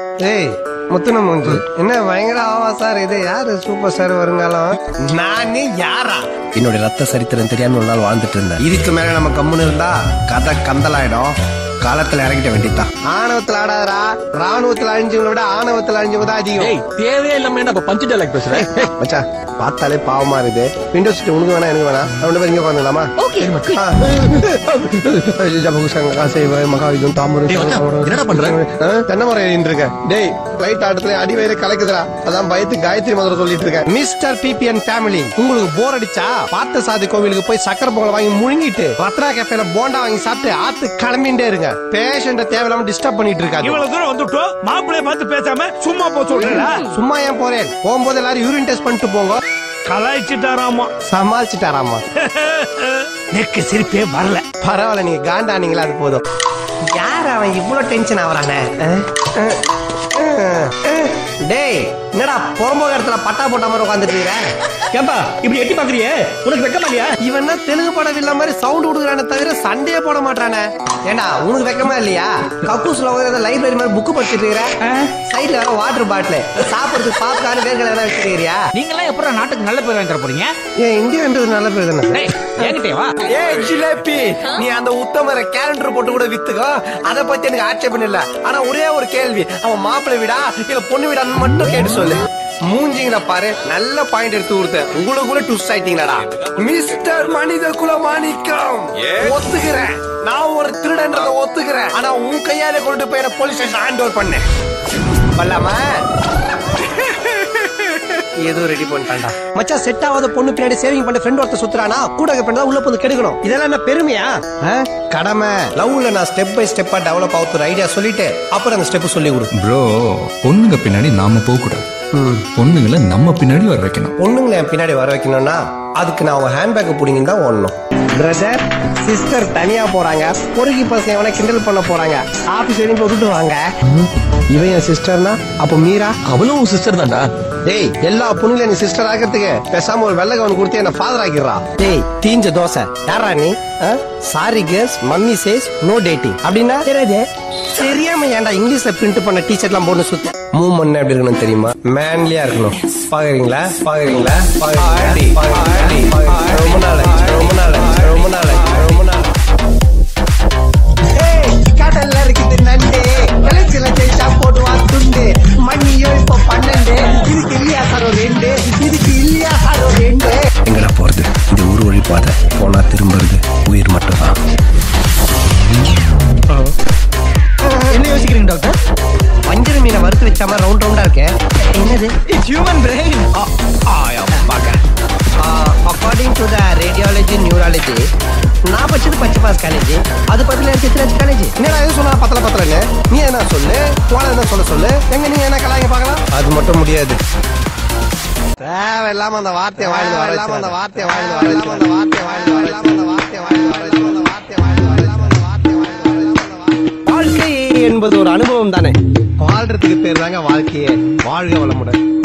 ஏய் முத்துன மூஞ்சி என்ன பயங்கர ஆவா சார் இது யாரு சூப்பர் ஸ்டார் வருங்காலம் நானே யாரா என்னோட ரத்த சரித்திரம் தெரியாம ஒரு நாள் வாழ்ந்துட்டு இருந்தேன் இதுக்கு மேல நம்ம கம்முன்னு இருந்தா கதை கந்தலாயிடும் காலத்துல இறங்கிட்ட வேண்டியதான் ஆணவத்துல ஆடாதரா ராணுவத்துல அழிஞ்சவங்களை விட ஆணவத்துல அழிஞ்சவங்க தான் அதிகம் ஏய் தேவையே இல்லாம என்ன பஞ்சு டைலாக் பேசுற மச்சா பார்த்தாலே பாவமா இருக்குது விண்டோ சீட் உனக்கு வேணா எனக்கு வேணா ரெண்டு பேரும் இங்க உட்காந்துலாமா ஓகே மகாவிதம் தாமரை டேய் மச்சான், என்னடா பண்ற? தென்னை மரம் ஏறிட்டு இருக்க டேய் லைட் ஆட்டத்துல அடி வயிறு கலக்குதுடா அதான் பயத்து காயத்ரி மதுரை சொல்லிட்டு இருக்கேன் மிஸ்டர் பிபிஎன் ஃபேமிலி உங்களுக்கு போர் அடிச்சா பார்த்த சாதி கோவிலுக்கு போய் சக்கரை பொங்கல் வாங்கி முழுங்கிட்டு ரத்னா கேஃபேல போண்டா வாங்கி சாப்பிட்டு ஆத்து கிளம்பிட்டே இருங்க பேஷண்ட தேவையில்லாம டிஸ்டர்ப் பண்ணிட்டு இருக்காது இவ்வளவு தூரம் வந்துட்டோம் மாப்பிளைய பார்த்து பேசாம சும்மா போ சொல்றா சும்மா ஏன் போறேன் போகும்போது எல்லாரும் யூரின் டெஸ்ட் பண்ணிட்டு போங்க கலாய்ச்சிட்டாராமா சமாளிச்சுட்டாராமா நெக்கு சிரிப்பே வரல பரவாயில்ல நீங்க காண்டானீங்களா அது போதும் யார் அவன் இவ்வளவு டென்ஷன் ஆவறானே அஹ், அஹ், அஹ், அஹ். டேய் என்னடா புறம்போக இடத்துல பட்டா போட்ட மாதிரி உட்காந்துட்டு இருக்கிற ஏன்பா இப்படி எட்டி பாக்குறியே உனக்கு வெக்கமா இல்லையா இவன் என்ன தெலுங்கு படம் இல்ல மாதிரி சவுண்ட் கொடுக்குறானே தவிர சண்டையே போட மாட்டானே ஏண்டா உனக்கு வெக்கமா இல்லையா கக்கூஸ்ல உட்காந்து லைப்ரரி மாதிரி புக் படிச்சிட்டு இருக்கிற சைடுல வேற வாட்டர் பாட்டில் சாப்பிடுறதுக்கு பாப்கார்ன் வேர்க்கடலை எதனா வச்சிருக்கிறியா நீங்க எல்லாம் எப்பறம் நாட்டுக்கு நல்ல பேர் வாங்கி தர போறீங்க ஏன் இந்தியான்றது நல்ல பேர் தானே டேய், என்கிட்டயே வா ஏய் ஜிலேபி நீ அந்த உத்தமர கேலண்டர் போட்டு கூட வித்துக்கோ அத பத்தி எனக்கு ஆட்சேபம் இல்ல ஆனா ஒரே ஒரு கேள்வி அவன் மாப்பிள்ளை வீடா இல்ல பொண்ணு வீடான்னு மட்டும் கேட்டு சொல்லு மூஞ்சிங்கள பாரு நல்ல பாயிண்ட் எடுத்து கொடுத்தேன் உங்களுக்கு கூட டுஸ் ஆயிட்டீங்களாடா மிஸ்டர் மனித குல மாணிக்கம் ஒத்துக்கிறேன் நான் ஒரு திருடன்றத ஒத்துக்கிறேன் ஆனா உன் கையால கொண்டு போய் என்ன போலீஸ் ஸ்டேஷன் ஹேண்ட் ஓவர் பண்ணேன் பண்ணலாமா ஏதோ ரெடி பண்ணிட்டான்டா மச்சான் செட் ஆகாத பொண்ணு பின்னாடி சேவிங் பண்ண ஃப்ரெண்ட் ஒருத்தர் சுத்துறானா கூட பண்ணா உள்ள வந்து கெடுக்கணும் இதெல்லாம் என்ன பெருமையா ஆ? கடமை லவ்ல நான் ஸ்டெப் பை ஸ்டெப்பா டெவலப் ஆகுற ஐடியா சொல்லிட்டு அப்புறம் அந்த ஸ்டெப் சொல்லி கொடு ப்ரோ பொண்ணுங்க பின்னாடி நாம போக கூடாது பொண்ணுங்களை நம்ம பின்னாடி வர வைக்கணும் பொண்ணுங்களை என் பின்னாடி வர வைக்கணும்னா அதுக்கு நான் அவங்க ஹேண்ட்பேக்கை பிடிங்கன்னு தான் ஓடணும் பிரதர் சிஸ்டர் தனியா போறாங்க பொறுக்கி பசங்க எவனை கிண்டல் பண்ண போறாங்க ஆபீஸ் வரையும் போட்டுட்டு வாங்க இவன் என் சிஸ்டர்னா அப்ப மீரா அவளும் சிஸ்டர் தான்டா டேய் எல்லா பொண்ணுங்களும் நீ சிஸ்டர் ஆகிறதுக்கு பேசாம ஒரு வெள்ளை கவன் கொடுத்து என்ன ஃபாதர் ஆக்கிடுறா டேய் தீஞ்ச தோசை யாரா நீ sorry girls mummy says no dating அப்படின்னா தெரியாது தெரியாம ஏன்டா இங்கிலீஷ்ல பிரிண்ட் பண்ண டீஷர்ட்லாம் போட்டு சுத்த மூவ்மெண்ட் எப்படி இருக்கணும் தெரியுமா மேன்லியா இருக்கணும் பாக்குறீங்களா பாக்குறீங்களா பாக்குறீங்களா? பாக்குறீங்களா? ரொம்ப நாள் ஆச்சு, ரொம்ப நாள் ஆச்சு, ரொம்ப நாள் ஆச்சு, ரொம்ப நாள் ஏய், கடல்ல இருக்குது நண்டு கிளச்சில ஜெயிச்சா போடுவான் துண்டு மண்ணியோ இப்ப பன்னெண்டு இதுக்கு இல்லையா சார் ஒரு ரெண்டு இதுக்கு இல்லையா சார் ஒரு ரெண்டு எங்கடா போறது இந்த ஒரு வழி பாதை போனா திரும்புறது உயிர் மட்டும்தான் என்ன யோசிக்கிறீங்க டாக்டர் வஞ்சர மீனை வறுத்து வச்ச மாதிரி ரவுண்ட் ரவுண்டா இருக்கேன் என்னது it's human brain according to the radiology neurology நான் படிச்சது பச்சைபாஸ் காலேஜ் அது பக்கத்துல சித்ராஜ் காலேஜ் என்னடா எது சொன்னா பத்தல பத்தலன்னு நீ என்ன சொல்லு போன என்ன சொல்ல சொல்லு எங்க நீ என்ன கலாங்க பார்க்கலாம் அது மட்டும் முடியாது தேவையில்லாம அந்த வார்த்தையை வாயில வர இல்லாம அந்த வார்த்தையை வாயில வர இல்லாம அந்த வார்த்தையை வாயில வர இல்லாம அந்த வார்த்தையை வாயில வர இல்லாம அந்த வார்த்தையை வாயில வர இல்லாம அந்த வார்த்தையை வாயில வர இல்லாம அந்த வார்த்தை வாழ்க்கை என்பது ஒரு அனுபவம் தானே வாழ்றதுக்கு பேர் தாங்க வாழ்க்கையே வாழ்க வளமுடன்